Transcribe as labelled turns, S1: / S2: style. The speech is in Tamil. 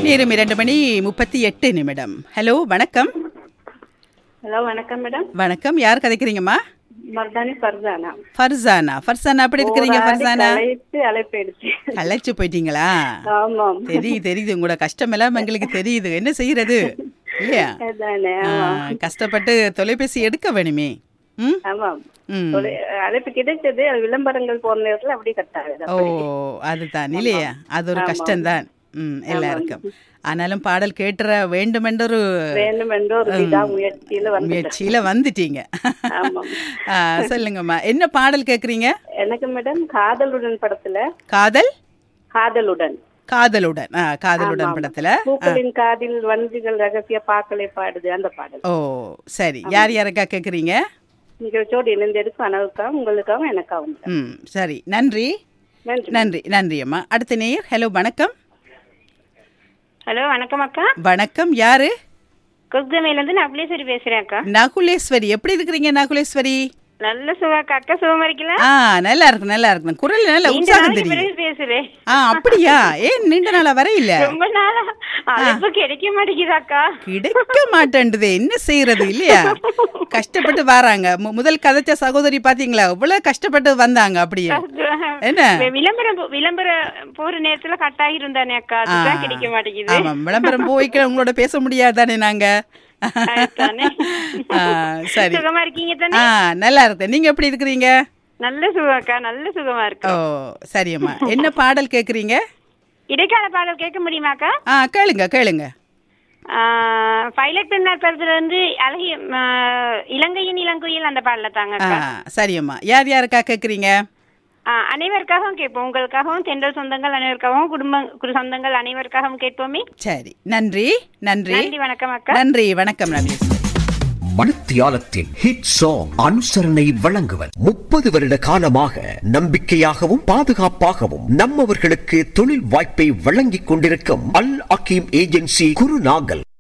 S1: நேரம் இரண்டு மணி முப்பத்தி எட்டு நிமிடம் ஹலோ வணக்கம்
S2: ஹலோ வணக்கம் மேடம்
S1: வணக்கம் யார் கதைக்கிறீங்கம்மா
S2: மர்தானி ஃபர்தானா
S1: ஃபர்சானா ஃபர்சானா அப்படி இருக்கிறீங்க
S2: ஒரு ஆடி
S1: ஃபர்சானா
S2: கலைத்து அழைப்பெடுத்து
S1: களைச்சு போயிட்டீங்களா
S2: ஆமாம்
S1: தெரியுது தெரியுது உங்களோட கஷ்டம் எல்லாம் எங்களுக்கு தெரியுது என்ன செய்யறது இல்லையா
S2: அதானே
S1: ஆ, கஷ்டப்பட்டு தொலைபேசி எடுக்க வேணுமே ம்
S2: ஆமாம்
S1: ம்
S2: ஒரு அழைப்பு கிடைச்சது அது விளம்பரங்கள் போன நேரத்துல அப்படியே கட் ஆகுது
S1: ஓ அதுதான் இல்லையா அது ஒரு கஷ்டம்தான் ம் எல்லாருக்கும் ஆனாலும் பாடல் கேட்டுற வேண்டுமென்ற ஒரு
S2: வேண்டும் என்ற ஒரு விதா முயற்சியில வந்து
S1: முயற்சியில வந்துட்டீங்க
S2: ஆமாம்
S1: ஆ, சொல்லுங்கம்மா என்ன பாடல் கேக்குறீங்க
S2: எனக்கு மேடம் காதலுடன் படத்துல
S1: காதல்
S2: காதலுடன்
S1: காதலுடன் ஆ, காதலுடன் படத்துல
S2: பூக்களின் காதில் வஞ்சிகள் ரகசிய பாக்களை பாடுது அந்த பாடல்
S1: ஓ சரி யார் யாருக்கா கேக்குறீங்க
S2: நிகழ்ச்சியோடு இணைந்திருக்கும் அனவுக்காகவும் உங்களுக்காகவும் எனக்காகவும்
S1: ம் சரி நன்றி
S2: நன்றி
S1: நன்றி நன்றி அம்மா அடுத்த நேயர் ஹலோ வணக்கம்
S2: ஹலோ வணக்கம் அக்கா
S1: வணக்கம் யாரு
S2: கொக்குமையில இருந்து நான் அப்ளேஸ்வரி பேசுறேன் அக்கா
S1: நகுலேஸ்வரி எப்படி இருக்கிறீங்க நகுலேஸ்வரி
S2: நல்ல சுகாக்கா அக்கா சுகமா இருக்கல
S1: ஆ நல்லா இருக்கு நல்லா இருக்கு குரல் நல்ல உற்சாகம் தெரியும்
S2: பிறகு பேசுறேன்
S1: ஆ அப்படியா ஏன் நீண்ட நாளா வரையில
S2: ரொம்ப நாளா அழைப்பு கிடைக்க மாட்டேங்குதாக்கா
S1: கிடைக்க மாட்டேன்டுதே என்ன செய்யறது இல்லையா கஷ்டப்பட்டு வராங்க மு- முதல் கதைச்ச சகோதரி பாத்தீங்களா இவ்வளவு கஷ்டப்பட்டு வந்தாங்க அப்படியே என்ன
S2: விளம்பரம் போ- விளம்பரம் போற நேரத்துல கட்டாகி இருந்தானே அக்கா அதுதான் கிடைக்க மாட்டேங்குது
S1: ஆமா விளம்பரம் போய்க்க உங்களோட பேச முடியாதானே நாங்க
S2: அதுதானே.
S1: ஆ, சரி
S2: சுகமா இருக்கீங்க தானே
S1: ஆ நல்லா இருக்கேன் நீங்க எப்படி இருக்கிறீங்க
S2: நல்ல சுகம்க்கா நல்ல சுகமா இருக்கு
S1: ஓ சரியம்மா என்ன பாடல் கேக்குறீங்க
S2: இடைக்கால பாடல் கேட்க முடியுமாக்கா
S1: ஆ கேளுங்க கேளுங்க
S2: பைலட் பெண்ணார் படத்துல வந்து அழகிய ஆ, இலங்கையின் இளங்குயில் அந்த பாடல தாங்க
S1: ஆ சரியம்மா யார் யாருக்கா கேக்குறீங்க
S2: ஆ, அனைவருக்காகவும் கேட்போம் உங்களுக்காகவும் தென்றல் சொந்தங்கள் அனைவருக்காகவும் குடும்ப குரு சொந்தங்கள் அனைவருக்காகவும் கேட்போமே
S1: சரி நன்றி நன்றி
S2: நன்றி வணக்கம் அக்கா
S1: நன்றி வணக்கம் நகேஸ்வரி
S3: மணித்தியாலத்தின் ஹிட் சாங் அனுசரணை வழங்குவர் முப்பது வருட காலமாக நம்பிக்கையாகவும் பாதுகாப்பாகவும் நம்மவர்களுக்கு தொழில் வாய்ப்பை வழங்கிக் கொண்டிருக்கும் அல் அகீம் ஏஜென்சி குருநாகல்